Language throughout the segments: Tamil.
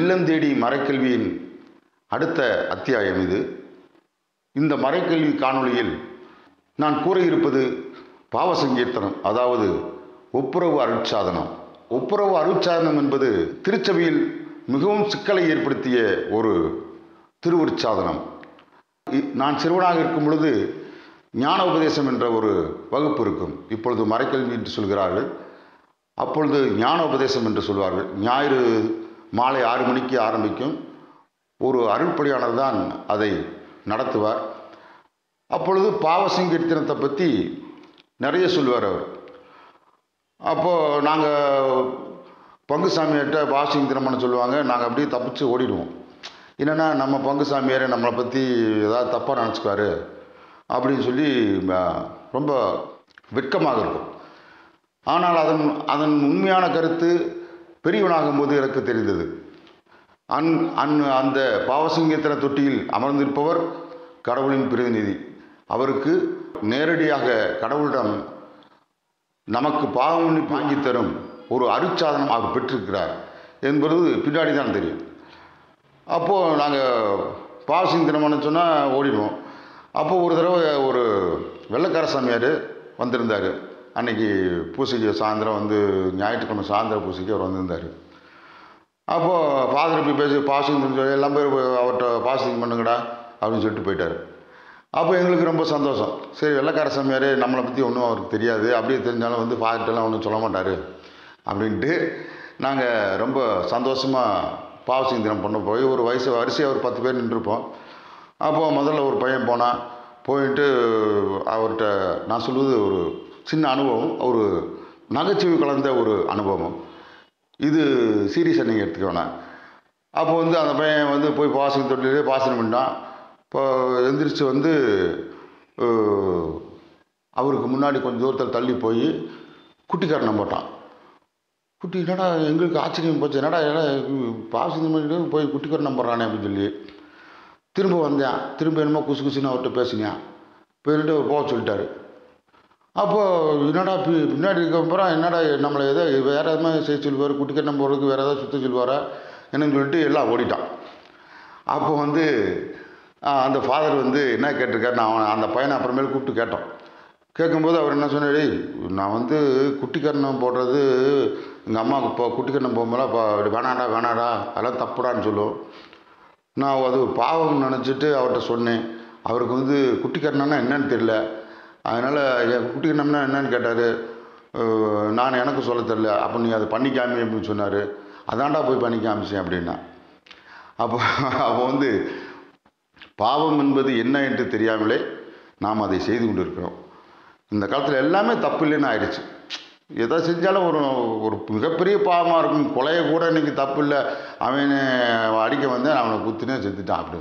இல்லம் தேடி மறைக்கல்வியின் அடுத்த அத்தியாயம் இது இந்த மறைக்கல்வி காணொளியில் நான் கூற இருப்பது பாவ சங்கீர்த்தனம் அதாவது ஒப்புரவு அருட்சாதனம் ஒப்புரவு அருட்சாதனம் என்பது திருச்சபையில் மிகவும் சிக்கலை ஏற்படுத்திய ஒரு திருவுற்சாதனம் இ- நான் சிறுவனாக இருக்கும் பொழுது ஞான உபதேசம் என்ற ஒரு வகுப்பு இருக்கும் இப்பொழுது மறைக்கல்வி என்று சொல்கிறார்கள் அப்பொழுது ஞான உபதேசம் என்று சொல்வார்கள் ஞாயிறு மாலை ஆறு மணிக்கு ஆரம்பிக்கும் ஒரு அருள்படியாளர் தான் அதை நடத்துவார் அப்பொழுது பாவ சங்கீர்த்தனத்தை பற்றி நிறைய சொல்லுவார் அவர் அப்போது நாங்கள் பங்கு சாமியார்கிட்ட பாவசங்கீர்த்தனம் பண்ண சொல்லுவாங்க நாங்கள் அப்படியே தப்பிச்சு ஓடிடுவோம் என்னென்னா நம்ம பங்கு சாமியார் நம்மளை பற்றி ஏதாவது தப்பாக நினச்சிக்குவாரு அப்படின்னு சொல்லி ம- ரொம்ப வெட்கமாக இருக்கும் ஆனால் அதன் அதன் உண்மையான கருத்து பெரியவனாகும் போது எனக்கு தெரிந்தது அன் அன் அந்த பாவசிங்கத்தின தொட்டியில் அமர்ந்திருப்பவர் கடவுளின் பிரதிநிதி அவருக்கு நேரடியாக கடவுளிடம் நமக்கு பாவமணி வாங்கி தரும் ஒரு அருட்சாதனம் அவர் பெற்றிருக்கிறார் என்பது பின்னாடி தான் தெரியும் அப்போது நாங்கள் பாவசிங்கத்தினம்னு சொன்னால் ஓடிடுவோம் அப்போ ஒரு தடவை ஒரு வெள்ளைக்கார சாமியார் வந்திருந்தார் அன்னைக்கு பூசைக்கு சாயந்தரம் வந்து ஞாயிற்றுக்கிழமை சாயந்தர பூசைக்கு அவர் வந்திருந்தார் அப்போது ஃபாதர் போய் பேசி பாசிங் சொல்லி எல்லாம் பேர் அவர்கிட்ட பாசிங் பண்ணுங்கடா அப்படின்னு சொல்லிட்டு போயிட்டார் அப்போ எங்களுக்கு ரொம்ப சந்தோஷம் சரி வெள்ளைக்கார சாமியார் நம்மளை பற்றி ஒன்றும் அவருக்கு தெரியாது அப்படியே தெரிஞ்சாலும் வந்து ஃபாதர்ட்டெல்லாம் ஒன்றும் சொல்ல மாட்டார் அப்படின்ட்டு நாங்கள் ரொம்ப சந்தோஷமாக பாவசிங் தினம் பண்ண போய் ஒரு வயசு வரிசையாக ஒரு பத்து பேர் நின்றுருப்போம் அப்போது முதல்ல ஒரு பையன் போனான் போயிட்டு அவர்கிட்ட நான் சொல்லுவது ஒரு சின்ன அனுபவம் ஒரு நகைச்சுவை கலந்த ஒரு அனுபவம் இது சீரியஸாக நீங்கள் எடுத்துக்க வேணாம் அப்போ வந்து அந்த பையன் வந்து போய் பாசனம் தொட்டிலே பாசனம் பண்ணான் இப்போ எந்திரிச்சு வந்து அஹ், அவருக்கு முன்னாடி கொஞ்சம் தூரத்தில் தள்ளி போய் குட்டிக்காரனை போட்டான் குட்டி என்னடா எங்களுக்கு ஆச்சரியம் போச்சு என்னடா என்னடா பாசனம் பண்ணிட்டு போய் குட்டிக்காரனை போடுறானே அப்படின்னு சொல்லி திரும்ப வந்தேன் திரும்ப என்னமோ குசு குசுன்னு அவர்கிட்ட பேசினேன் போயிட்டு அவர் போக சொல்லிட்டாரு அப்போ என்னடா பி பின்னாடி இருக்கப்புறம் என்னடா நம்மளை ஏதோ வேறு எதுவுமே செய்ய சொல்லுவார் குட்டிக்கண்ணம் போடுறதுக்கு வேறு ஏதாவது சுத்த சொல்லுவாரா என்னன்னு சொல்லிட்டு எல்லாம் ஓடிட்டான் அப்போ வந்து ஆ, அந்த ஃபாதர் வந்து என்ன கேட்டிருக்காரு நான் அவனை அந்த பையனை அப்புறமேல் கூப்பிட்டு கேட்டோம் கேட்கும்போது அவர் என்ன சொன்னார் "டேய், நான் வந்து குட்டிக்கரணம் போடுறது எங்கள் அம்மாவுக்கு இப்போ குட்டிக்கரணம் போகும்போது அப்போ வேணாடா வேணாடா அதெல்லாம் தப்புடான்னு சொல்லும் நான் அது ஒரு பாவம் நினச்சிட்டு அவர்கிட்ட சொன்னேன் அவருக்கு வந்து குட்டிக்கரணம்னா என்னன்னு தெரியல அதனால் என் குட்டிக்கரணம்னா என்னன்னு கேட்டார் நான் எனக்கு சொல்ல தெரில அப்போ நீ அதை பண்ணி காமி அப்படின்னு சொன்னார் அதான்டா போய் பண்ணி காமிச்சேன் அப்படின்னா அப்போ அப்போ வந்து பாவம் என்பது என்ன என்று தெரியாமலே நாம் அதை செய்து கொண்டு இருக்கிறோம் இந்த காலத்தில் எல்லாமே தப்பு இல்லைன்னு ஆயிடுச்சு எதை செஞ்சாலும் ஒரு ஒரு மிகப்பெரிய பாவமாக இருக்கும் கொலையை கூட இன்னைக்கு தப்பு இல்லை அவனை அடிக்க வந்தேன் அவனை குத்தினே செத்துட்டான் அப்படி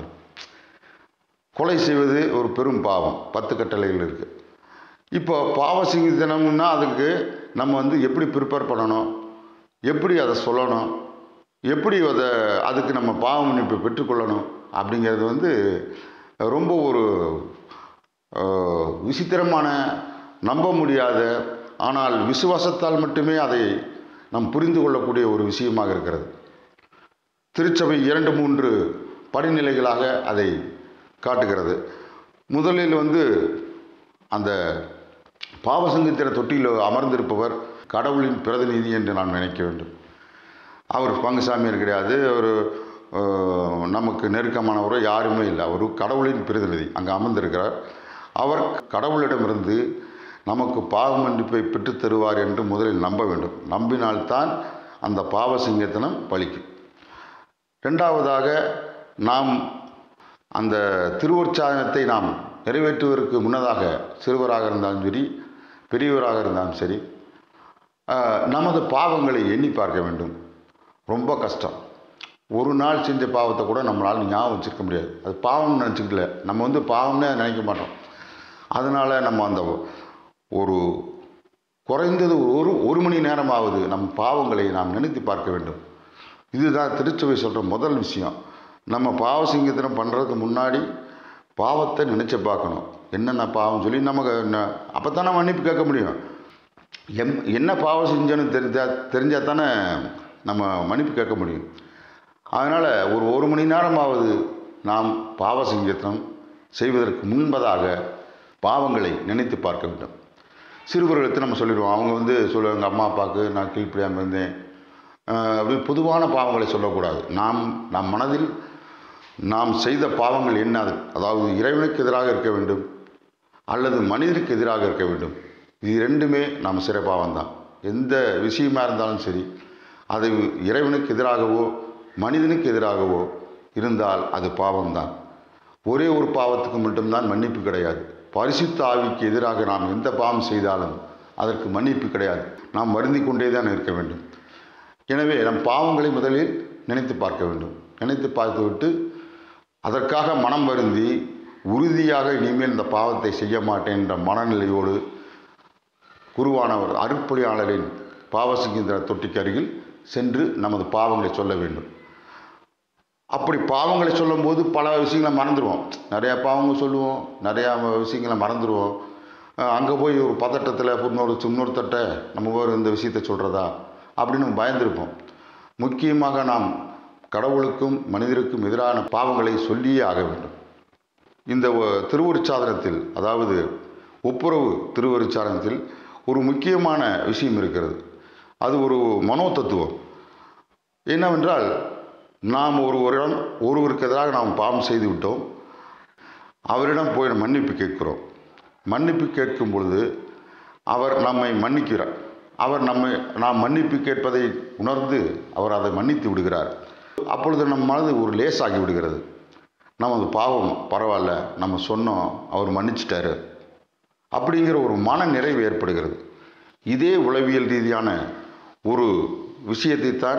கொலை செய்வது ஒரு பெரும் பாவம் பத்து கட்டளைகள் இருக்குது இப்போ பாவ சிங்கித்தனம்னா அதுக்கு நம்ம வந்து எப்படி ப்ரிப்பேர் பண்ணணும் எப்படி அதை சொல்லணும் எப்படி அதை அதுக்கு நம்ம பாவ மன்னிப்பு பெற்றுக்கொள்ளணும் அப்படிங்கிறது வந்து ரொம்ப ஒரு அஹ், விசித்திரமான நம்ப முடியாத ஆனால் விசுவாசத்தால் மட்டுமே அதை நாம் புரிந்து கொள்ளக்கூடிய ஒரு விஷயமாக இருக்கிறது திருச்சபை இரண்டு மூன்று படிநிலைகளாக அதை காட்டுகிறது முதலில் வந்து அந்த பாவசங்கத்திர தொட்டியில் அமர்ந்திருப்பவர் கடவுளின் பிரதிநிதி என்று நான் நினைக்க வேண்டும் அவர் பங்குசாமியார் கிடையாது ஒரு அஹ், நமக்கு நெருக்கமானவரோ யாருமே இல்லை அவர் கடவுளின் பிரதிநிதி அங்கே அமர்ந்திருக்கிறார் அவர் கடவுளிடமிருந்து நமக்கு பாவ மன்னிப்பை பெற்றுத் தருவார் என்று முதலில் நம்ப வேண்டும் நம்பினால்தான் அந்த பாவ சிங்கத்தனம் பலிக்கும் ரெண்டாவதாக நாம் அந்த திருவுற்சாதனத்தை நாம் நிறைவேற்றுவதற்கு முன்னதாக சிறுவராக இருந்தாலும் சரி பெரியவராக இருந்தாலும் சரி ஆஹ், நமது பாவங்களை எண்ணி பார்க்க வேண்டும் ரொம்ப கஷ்டம் ஒரு நாள் செஞ்ச பாவத்தை கூட நம்மளால் ஞாபகம் வச்சிருக்க முடியாது அது பாவம் நினச்சிக்கல நம்ம வந்து பாவம்னே நினைக்க மாட்டோம் அதனால் நம்ம அந்த ஒரு குறைந்தது ஒரு ஒரு மணி நேரமாவது நம் பாவங்களை நாம் நினைத்து பார்க்க வேண்டும் இதுதான் திருச்சபை சொல்கிற முதல் விஷயம் நம்ம பாவ சிங்கத்தனம் பண்ணுறதுக்கு முன்னாடி பாவத்தை நினச்சி பார்க்கணும் என்னென்ன பாவம் சொல்லி நமக்கு அப்போ தானே மன்னிப்பு கேட்க முடியும் எம் என்ன பாவம் செஞ்சோன்னு தெரிஞ்சா தெரிஞ்சால் தானே நம்ம மன்னிப்பு கேட்க முடியும் அதனால் ஒரு ஒரு மணி நேரமாவது நாம் பாவ சங்கீர்த்தனம் செய்வதற்கு முன்பதாக பாவங்களை நினைத்து பார்க்க வேண்டும் சிறுவர்களுக்கு நம்ம சொல்லிடுவோம் அவங்க வந்து சொல்லுவாங்க அம்மா அப்பாவுக்கு நான் கீழ்ப்படியாமல் இருந்தேன் அஹ் அப்படி பொதுவான பாவங்களை சொல்லக்கூடாது நாம் நம் மனதில் நாம் செய்த பாவங்கள் என்ன அது அதாவது இறைவனுக்கு எதிராக இருக்க வேண்டும் அல்லது மனிதனுக்கு எதிராக இருக்க வேண்டும் இது ரெண்டுமே நாம் சிறை பாவம்தான் எந்த விஷயமா இருந்தாலும் சரி அது இறைவனுக்கு எதிராகவோ மனிதனுக்கு எதிராகவோ இருந்தால் அது பாவம்தான் ஒரே ஒரு பாவத்துக்கு மட்டும்தான் மன்னிப்பு கிடையாது பரிசுத்த ஆவிக்கு எதிராக நாம் எந்த பாவம் செய்தாலும் அதற்கு மன்னிப்பு கிடையாது நாம் வருந்தி கொண்டே தான் இருக்க வேண்டும் எனவே நம் பாவங்களை முதலில் நினைத்து பார்க்க வேண்டும் நினைத்து பார்த்துவிட்டு அதற்காக மனம் வருந்தி உறுதியாக இனிமேல் இந்த பாவத்தை செய்ய மாட்டேன் என்ற மனநிலையோடு குருவானவர் அருட்பொழியாளரின் பாவசிங்கிற தொட்டிக்கு அருகில் சென்று நமது பாவங்களை சொல்ல வேண்டும் அப்படி பாவங்களை சொல்லும்போது பல விஷயங்களை மறந்துடுவோம் நிறையா பாவங்கள் சொல்லுவோம் நிறையா விஷயங்களை மறந்துடுவோம் அங்கே போய் ஒரு பதட்டத்தில் இன்னொரு இன்னொருத்தட்ட நம்ம ஒரு இந்த விஷயத்தை சொல்கிறதா அப்படின்னு பயந்திருப்போம் முக்கியமாக நாம் கடவுளுக்கும் மனிதருக்கும் எதிரான பாவங்களை சொல்லியே ஆக வேண்டும் இந்த ஒ- திருவருட்சாதனத்தில் அதாவது ஒப்புரவு திருவருட்சாதனத்தில் ஒரு முக்கியமான விஷயம் இருக்கிறது அது ஒரு மனோ தத்துவம் என்னவென்றால் நாம் ஒருவரிடம் ஒருவருக்கு எதிராக நாம் பாவம் செய்து விட்டோம் அவரிடம் போய் மன்னிப்பு கேட்கிறோம் மன்னிப்பு கேட்கும் பொழுது அவர் நம்மை மன்னிக்கிறார் அவர் நம்மை நாம் மன்னிப்பு கேட்பதை உணர்ந்து அவர் அதை மன்னித்து விடுகிறார் அப்பொழுது நம் மனது ஒரு லேசாகி விடுகிறது நமது பாவம் பரவாயில்ல நம்ம சொன்னோம் அவர் மன்னிச்சிட்டாரு அப்படிங்கிற ஒரு மன நிறைவு ஏற்படுகிறது இதே உளவியல் ரீதியான ஒரு விஷயத்தைத்தான்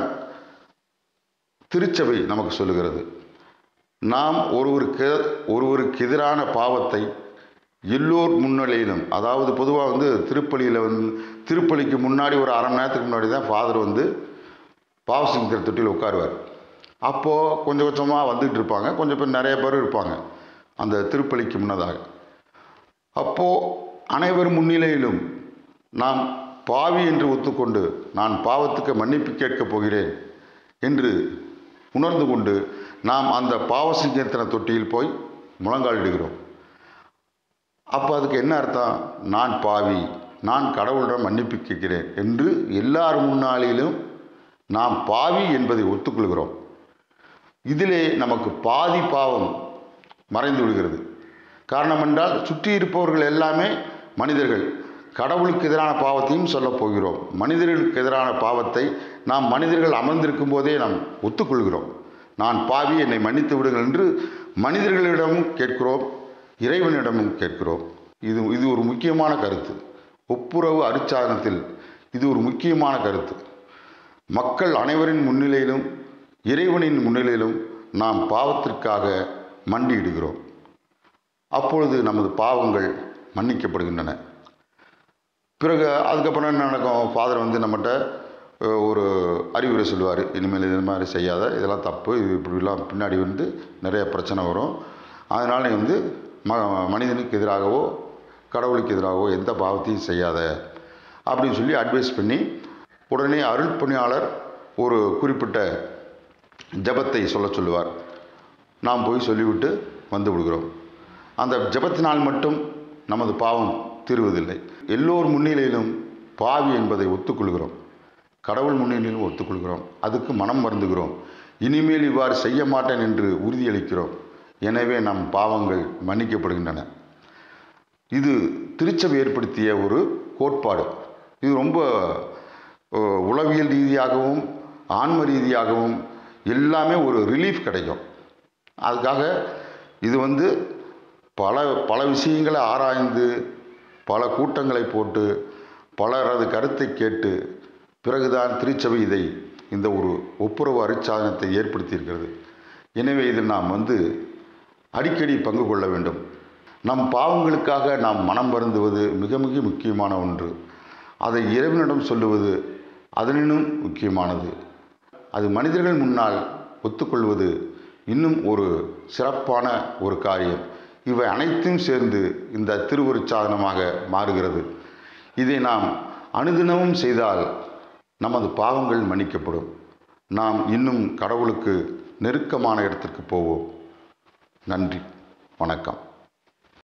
திருச்சபை நமக்கு சொல்லுகிறது நாம் ஒருவருக்கு ஒருவருக்கு எதிரான பாவத்தை எல்லோர் முன்னிலையிலும் அதாவது பொதுவாக வந்து திருப்பலியில் வந்து திருப்பலிக்கு முன்னாடி ஒரு அரை மணி நேரத்துக்கு முன்னாடி தான் ஃபாதர் வந்து பாவசிங்கிற தொட்டியில் உட்காருவார் அப்போது கொஞ்சம் கொஞ்சமாக வந்துகிட்டு இருப்பாங்க கொஞ்சம் பேர் நிறைய பேர் இருப்பாங்க அந்த திருப்பலிக்கு முன்னதாக அப்போது அனைவர் முன்னிலையிலும் நாம் பாவி என்று ஒத்துக்கொண்டு நான் பாவத்துக்கு மன்னிப்பு கேட்கப் போகிறேன் என்று உணர்ந்து கொண்டு நாம் அந்த பாவ சங்கீர்த்தன தொட்டியில் போய் முழங்காலிடுகிறோம் அப்போ அதுக்கு என்ன அர்த்தம் நான் பாவி நான் கடவுளிடம் மன்னிப்பு கேட்கிறேன் என்று எல்லார் முன்னாளிலும் நாம் பாவி என்பதை ஒத்துக்கொள்கிறோம் இதிலே நமக்கு பாதி பாவம் மறைந்து விடுகிறது காரணம் என்றால் சுற்றி இருப்பவர்கள் எல்லாமே மனிதர்கள் கடவுளுக்கு எதிரான பாவத்தையும் சொல்லப் போகிறோம் மனிதர்களுக்கு எதிரான பாவத்தை நாம் மனிதர்கள் அமர்ந்திருக்கும் போதே நாம் ஒத்துக்கொள்கிறோம் நான் பாவி என்னை மன்னித்து விடுங்கள் என்று மனிதர்களிடமும் கேட்கிறோம் இறைவனிடமும் கேட்கிறோம் இது இது ஒரு முக்கியமான கருத்து ஒப்புரவு அருச்சாதனத்தில் இது ஒரு முக்கியமான கருத்து மக்கள் அனைவரின் முன்னிலையிலும் இறைவனின் முன்னிலையிலும் நாம் பாவத்திற்காக மண்டியிடுகிறோம் அப்பொழுது நமது பாவங்கள் மன்னிக்கப்படுகின்றன பிறகு அதுக்கப்புறம் என்ன நடக்கும் ஃபாதர் வந்து நம்மகிட்ட அஹ், ஒரு அறிவுரை சொல்லுவார் இனிமேல் இது மாதிரி செய்யாத இதெல்லாம் தப்பு இது இப்படிலாம் பின்னாடி வந்து நிறைய பிரச்சனை வரும் அதனால் நீ வந்து ம மனிதனுக்கு எதிராகவோ கடவுளுக்கு எதிராகவோ எந்த பாவத்தையும் செய்யாத அப்படின்னு சொல்லி அட்வைஸ் பண்ணி உடனே அருள் பணியாளர் ஒரு குறிப்பிட்ட ஜெபத்தை சொல்ல சொல்லுவார் நாம் போய் சொல்லிவிட்டு வந்து விடுகிறோம் அந்த ஜெபத்தினால் மட்டும் நமது பாவம் தீருவதில்லை எல்லோர் முன்னிலையிலும் பாவி என்பதை ஒத்துக்கொள்கிறோம் கடவுள் முன்னிலையிலும் ஒத்துக்கொள்கிறோம் அதுக்கு மனம் வருந்துகிறோம் இனிமேல் இவ்வாறு செய்ய மாட்டேன் என்று உறுதியளிக்கிறோம் எனவே நம் பாவங்கள் மன்னிக்கப்படுகின்றன இது திருச்சபை ஏற்படுத்திய ஒரு கோட்பாடு இது ரொம்ப அஹ், உளவியல் ரீதியாகவும் ஆன்ம ரீதியாகவும் எல்லாமே ஒரு ரிலீஃப் கிடைக்கும் அதுக்காக இது வந்து பல பல விஷயங்களை ஆராய்ந்து பல கூட்டங்களை போட்டு பலரது கருத்தை கேட்டு பிறகுதான் திருச்சபை இதை இந்த ஒரு ஒப்புரவு அருட்சாதனத்தை ஏற்படுத்தியிருக்கிறது எனவே இதில் நாம் வந்து அடிக்கடி பங்கு கொள்ள வேண்டும் நம் பாவங்களுக்காக நாம் மனம் வருந்துவது மிக மிக முக்கியமான ஒன்று அதை இறைவனிடம் சொல்லுவது அதனினும் முக்கியமானது அது மனிதர்கள் முன்னால் ஒத்துக்கொள்வது இன்னும் ஒரு சிறப்பான ஒரு காரியம் இவை அனைத்தும் சேர்ந்து இந்த திருவருட்சாதனமாக மாறுகிறது இதை நாம் அனுதினமும் செய்தால் நமது பாவங்கள் மன்னிக்கப்படும் நாம் இன்னும் கடவுளுக்கு நெருக்கமான இடத்திற்கு போவோம் நன்றி வணக்கம்